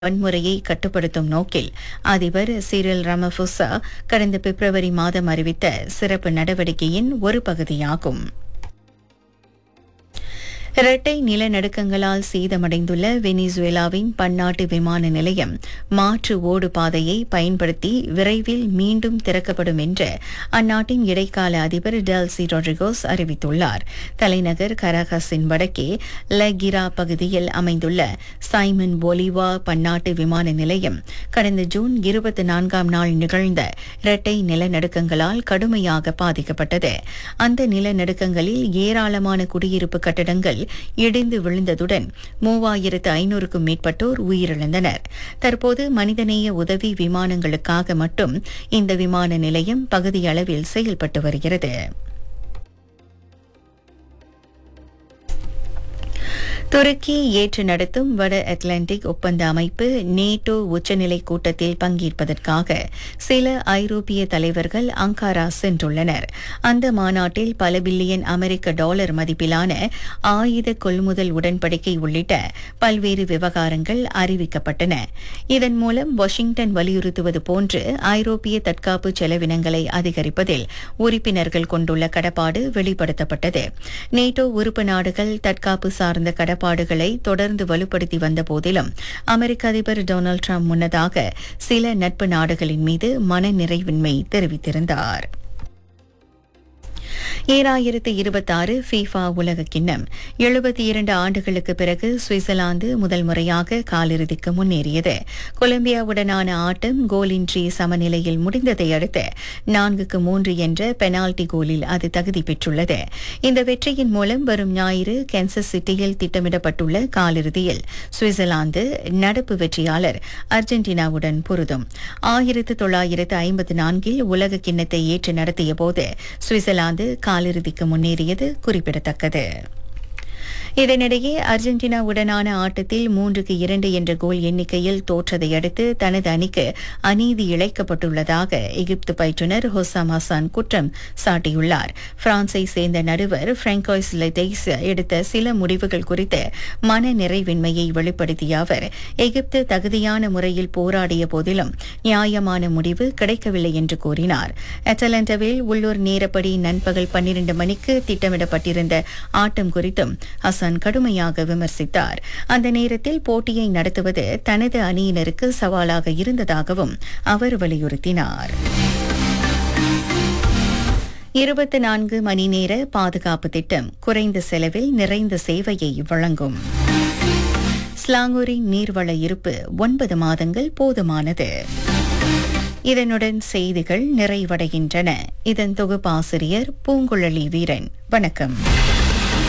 வன்முறையை கட்டுப்படுத்தும் நோக்கில் அதிபர் சிரில் ரமபுசா கடந்த பிப்ரவரி மாதம் அறிவித்த சிறப்பு நடவடிக்கையின் ஒரு பகுதியாகும் இரட்டை நிலநடுக்கங்களால் சேதமடைந்துள்ள வெனிசுவேலாவின் பன்னாட்டு விமான நிலையம் மாற்று ஓடு பாதையை பயன்படுத்தி விரைவில் மீண்டும் திறக்கப்படும் என்று அந்நாட்டின் இடைக்கால அதிபர் டெல்சி ரொட்ரிகோஸ் அறிவித்துள்ளார் தலைநகர் கரகஸின் வடக்கே லகிரா பகுதியில் அமைந்துள்ள சைமன் பொலிவா பன்னாட்டு விமான நிலையம் கடந்த ஜூன் இருபத்தி நான்காம் நாள் நிகழ்ந்த இரட்டை நிலநடுக்கங்களால் கடுமையாக பாதிக்கப்பட்டது அந்த நிலநடுக்கங்களில் ஏராளமான குடியிருப்பு கட்டடங்கள் இடிந்து விழுந்ததுடன் மூவாயிரத்து ஐநூறுக்கும் மேற்பட்டோர் உயிரிழந்தனர் தற்போது மனிதநேய உதவி விமானங்களுக்காக மட்டும் இந்த விமான நிலையம் பகுதியளவில் செயல்பட்டு வருகிறது துருக்கி ஏற்று நடத்தும் வட அட்லாண்டிக் ஒப்பந்த அமைப்பு நேட்டோ உச்சநிலை கூட்டத்தில் பங்கேற்பதற்காக சில ஐரோப்பிய தலைவர்கள் அங்காரா சென்றுள்ளனர் அந்த மாநாட்டில் பல பில்லியன் அமெரிக்க டாலர் மதிப்பிலான ஆயுத கொள்முதல் உடன்படிக்கை உள்ளிட்ட பல்வேறு விவகாரங்கள் அறிவிக்கப்பட்டன இதன் மூலம் வாஷிங்டன் வலியுறுத்துவது போன்று ஐரோப்பிய தற்காப்பு செலவினங்களை அதிகரிப்பதில் உறுப்பினர்கள் கொண்டுள்ள கடப்பாடு வெளிப்படுத்தப்பட்டது நேட்டோ உறுப்பு நாடுகள் தற்காப்பு சார்ந்த கடப்பாடுகளை தொடர்ந்து வலுப்படுத்தி வந்த போதிலும் அமெரிக்க அதிபர் டொனால்டு டிரம்ப் முன்னதாக சில நட்பு நாடுகளின் மீது மனநிறைவின்மை தெரிவித்திருந்தார் ஈராயிரத்து இருபத்தாறு ஃபீஃபா உலக கிண்ணம் எழுபத்தி இரண்டு ஆண்டுகளுக்கு பிறகு சுவிட்சர்லாந்து முதல் முறையாக காலிறுதிக்கு முன்னேறியது கொலம்பியாவுடனான ஆட்டம் கோலின்றி சமநிலையில் முடிந்ததை அடுத்து நான்குக்கு மூன்று என்ற பெனால்டி கோலில் அது தகுதி பெற்றுள்ளது இந்த வெற்றியின் மூலம் வரும் ஞாயிறு கென்சஸ் சிட்டியில் திட்டமிடப்பட்டுள்ள காலிறுதியில் சுவிட்சர்லாந்து நடப்பு வெற்றியாளர் அர்ஜென்டினாவுடன் பொருதும் ஆயிரத்து தொள்ளாயிரத்து ஐம்பத்து நான்கில் உலக கிண்ணத்தை ஏற்று நடத்திய போது சுவிட்சர்லாந்து காலிறுதிக்கு முன்னேறியது குறிப்பிடத்தக்கது இதனிடையே அர்ஜென்டினாவுடனான ஆட்டத்தில் மூன்றுக்கு இரண்டு என்ற கோல் எண்ணிக்கையில் தோற்றதை அடுத்து தனது அணிக்கு அநீதி இழைக்கப்பட்டுள்ளதாக எகிப்து பயிற்றுநர் ஹொசாம் ஹசான் குற்றம் சாட்டியுள்ளார் பிரான்சை சேர்ந்த நடுவர் பிராங்கோய்ஸ் லெதைஸ் எடுத்த சில முடிவுகள் குறித்து மன நிறைவின்மையை வெளிப்படுத்திய அவர் எகிப்து தகுதியான முறையில் போராடிய போதிலும் நியாயமான முடிவு கிடைக்கவில்லை என்று கூறினார் அட்டலாண்டாவில் உள்ளூர் நேரப்படி நண்பகல் பன்னிரண்டு மணிக்கு திட்டமிடப்பட்டிருந்த ஆட்டம் குறித்தும் ஹசன் கடுமையாக விமர்சித்தார் அந்த நேரத்தில் போட்டியை நடத்துவது தனது அணியினருக்கு சவாலாக இருந்ததாகவும் அவர் வலியுறுத்தினார் இருபத்தி நான்கு மணி நேர பாதுகாப்பு திட்டம் குறைந்த செலவில் நிறைந்த சேவையை வழங்கும் ஸ்லாங்கூரின் நீர்வள இருப்பு ஒன்பது மாதங்கள் போதுமானது இதனுடன் செய்திகள் நிறைவடைகின்றன இதன் தொகுப்பாசிரியர் பூங்குழலி வீரன் வணக்கம்